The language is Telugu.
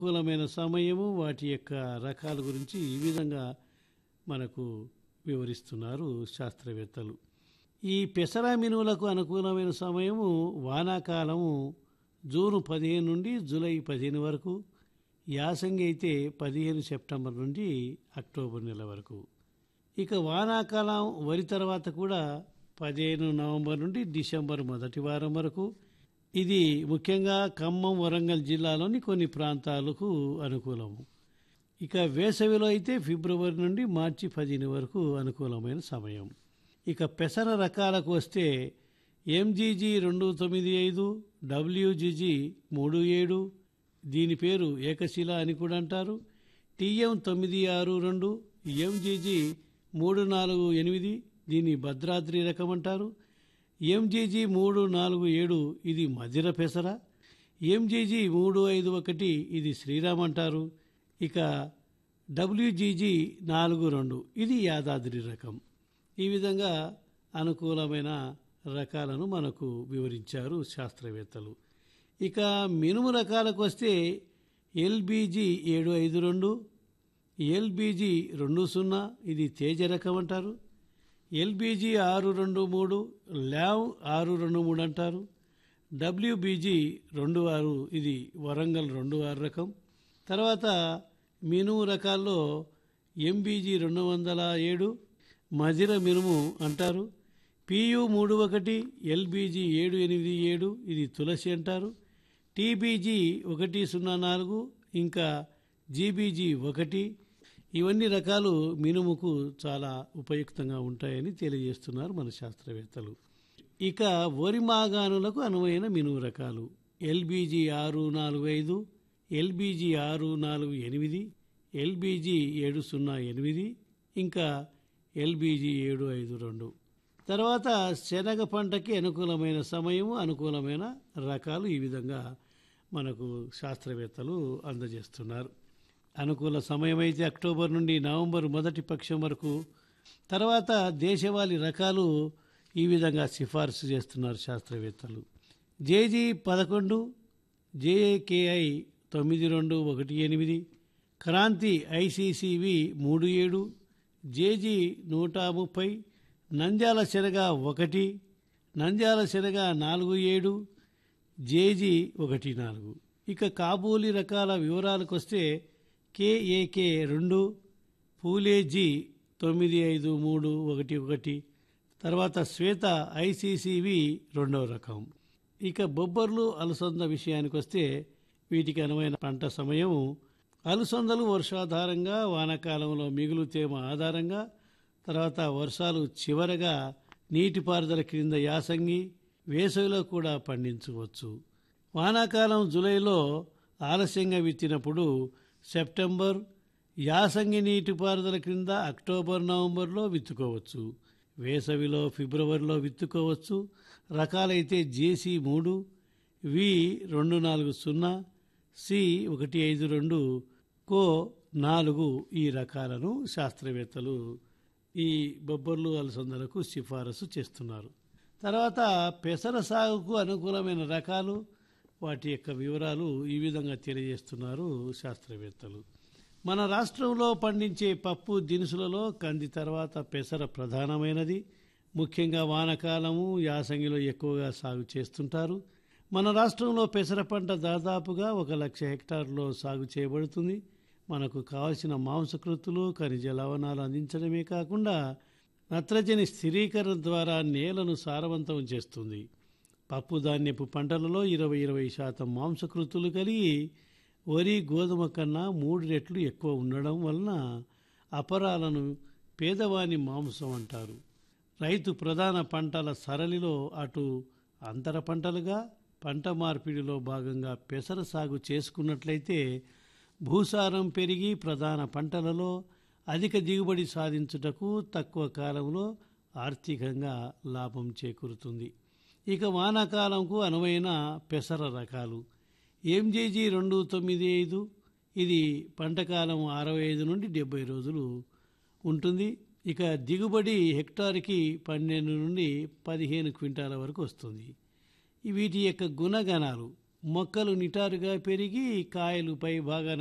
అనుకూలమైన సమయము వాటి యొక్క రకాల గురించి ఈ విధంగా మనకు వివరిస్తున్నారు శాస్త్రవేత్తలు ఈ పెసర మినువులకు అనుకూలమైన సమయము వానాకాలము జూన్ పదిహేను నుండి జూలై పదిహేను వరకు యాసంగి అయితే పదిహేను సెప్టెంబర్ నుండి అక్టోబర్ నెల వరకు ఇక వానాకాలం వరి తర్వాత కూడా పదిహేను నవంబర్ నుండి డిసెంబర్ మొదటి వారం వరకు ఇది ముఖ్యంగా ఖమ్మం వరంగల్ జిల్లాలోని కొన్ని ప్రాంతాలకు అనుకూలము ఇక వేసవిలో అయితే ఫిబ్రవరి నుండి మార్చి పదిహేను వరకు అనుకూలమైన సమయం ఇక పెసర రకాలకు వస్తే ఎంజీజీ రెండు తొమ్మిది ఐదు డబ్ల్యూజీజీ మూడు ఏడు దీని పేరు ఏకశిల అని కూడా అంటారు టీఎం తొమ్మిది ఆరు రెండు ఎంజీజీ మూడు నాలుగు ఎనిమిది దీన్ని భద్రాద్రి రకం అంటారు ఎంజీజీ మూడు నాలుగు ఏడు ఇది మధిర పెసర ఎంజీజీ మూడు ఐదు ఒకటి ఇది శ్రీరామ్ అంటారు ఇక డబ్ల్యూజీజీ నాలుగు రెండు ఇది యాదాద్రి రకం ఈ విధంగా అనుకూలమైన రకాలను మనకు వివరించారు శాస్త్రవేత్తలు ఇక మినుము రకాలకు వస్తే ఎల్బీజీ ఏడు ఐదు రెండు ఎల్బీజీ రెండు సున్నా ఇది తేజ రకం అంటారు ఎల్బీజీ ఆరు రెండు మూడు ల్యావ్ ఆరు రెండు మూడు అంటారు డబ్ల్యూబీజీ రెండు ఆరు ఇది వరంగల్ రెండు ఆరు రకం తర్వాత మినుము రకాల్లో ఎంబీజీ రెండు వందల ఏడు మధిర మినుము అంటారు పియు మూడు ఒకటి ఎల్బీజీ ఏడు ఎనిమిది ఏడు ఇది తులసి అంటారు టీబీజీ ఒకటి సున్నా నాలుగు ఇంకా జీబీజీ ఒకటి ఇవన్నీ రకాలు మినుముకు చాలా ఉపయుక్తంగా ఉంటాయని తెలియజేస్తున్నారు మన శాస్త్రవేత్తలు ఇక వరి మాగానులకు అనువైన మినుము రకాలు ఎల్బీజీ ఆరు నాలుగు ఐదు ఎల్బీజీ ఆరు నాలుగు ఎనిమిది ఎల్బీజీ ఏడు సున్నా ఎనిమిది ఇంకా ఎల్బీజీ ఏడు ఐదు రెండు తర్వాత శనగ పంటకి అనుకూలమైన సమయము అనుకూలమైన రకాలు ఈ విధంగా మనకు శాస్త్రవేత్తలు అందజేస్తున్నారు అనుకూల సమయం అయితే అక్టోబర్ నుండి నవంబర్ మొదటి పక్షం వరకు తర్వాత దేశవాళీ రకాలు ఈ విధంగా సిఫార్సు చేస్తున్నారు శాస్త్రవేత్తలు జేజీ పదకొండు జేఏకేఐ తొమ్మిది రెండు ఒకటి ఎనిమిది క్రాంతి ఐసీసీవి మూడు ఏడు జేజీ నూట ముప్పై నంద్యాల శనగ ఒకటి నంద్యాల శనగ నాలుగు ఏడు జేజీ ఒకటి నాలుగు ఇక కాబూలి రకాల వివరాలకు వస్తే కేఏకే రెండు పూలేజీ తొమ్మిది ఐదు మూడు ఒకటి ఒకటి తర్వాత శ్వేత ఐసీసీవి రెండవ రకం ఇక బొబ్బర్లు అలసంద విషయానికి వస్తే వీటికి అనువైన పంట సమయం అలసందలు వర్షాధారంగా వానాకాలంలో మిగులు తేమ ఆధారంగా తర్వాత వర్షాలు చివరగా నీటిపారుదల క్రింద యాసంగి వేసవిలో కూడా పండించవచ్చు వానాకాలం జూలైలో ఆలస్యంగా విత్తినప్పుడు సెప్టెంబర్ యాసంగి నీటిపారుదల క్రింద అక్టోబర్ నవంబర్లో విత్తుకోవచ్చు వేసవిలో ఫిబ్రవరిలో విత్తుకోవచ్చు రకాలైతే జేసీ మూడు వి రెండు నాలుగు సున్నా సి ఒకటి ఐదు రెండు కో నాలుగు ఈ రకాలను శాస్త్రవేత్తలు ఈ బొబ్బర్లు అలసందలకు సిఫారసు చేస్తున్నారు తర్వాత పెసర సాగుకు అనుకూలమైన రకాలు వాటి యొక్క వివరాలు ఈ విధంగా తెలియజేస్తున్నారు శాస్త్రవేత్తలు మన రాష్ట్రంలో పండించే పప్పు దినుసులలో కంది తర్వాత పెసర ప్రధానమైనది ముఖ్యంగా వానకాలము యాసంగిలో ఎక్కువగా సాగు చేస్తుంటారు మన రాష్ట్రంలో పెసర పంట దాదాపుగా ఒక లక్ష హెక్టార్లో సాగు చేయబడుతుంది మనకు కావలసిన మాంసకృతులు ఖనిజ లవణాలు అందించడమే కాకుండా నత్రజని స్థిరీకరణ ద్వారా నేలను సారవంతం చేస్తుంది పప్పు ధాన్యపు పంటలలో ఇరవై ఇరవై శాతం మాంసకృతులు కలిగి వరి గోధుమ కన్నా మూడు రెట్లు ఎక్కువ ఉండడం వలన అపరాలను పేదవాని మాంసం అంటారు రైతు ప్రధాన పంటల సరళిలో అటు అంతర పంటలుగా పంట మార్పిడిలో భాగంగా పెసర సాగు చేసుకున్నట్లయితే భూసారం పెరిగి ప్రధాన పంటలలో అధిక దిగుబడి సాధించుటకు తక్కువ కాలంలో ఆర్థికంగా లాభం చేకూరుతుంది ఇక వానాకాలంకు అనువైన పెసర రకాలు ఎంజేజీ రెండు తొమ్మిది ఐదు ఇది పంటకాలం అరవై ఐదు నుండి డెబ్బై రోజులు ఉంటుంది ఇక దిగుబడి హెక్టార్కి పన్నెండు నుండి పదిహేను క్వింటాల వరకు వస్తుంది వీటి యొక్క గుణగణాలు మొక్కలు నిటారుగా పెరిగి కాయలు పై భాగాన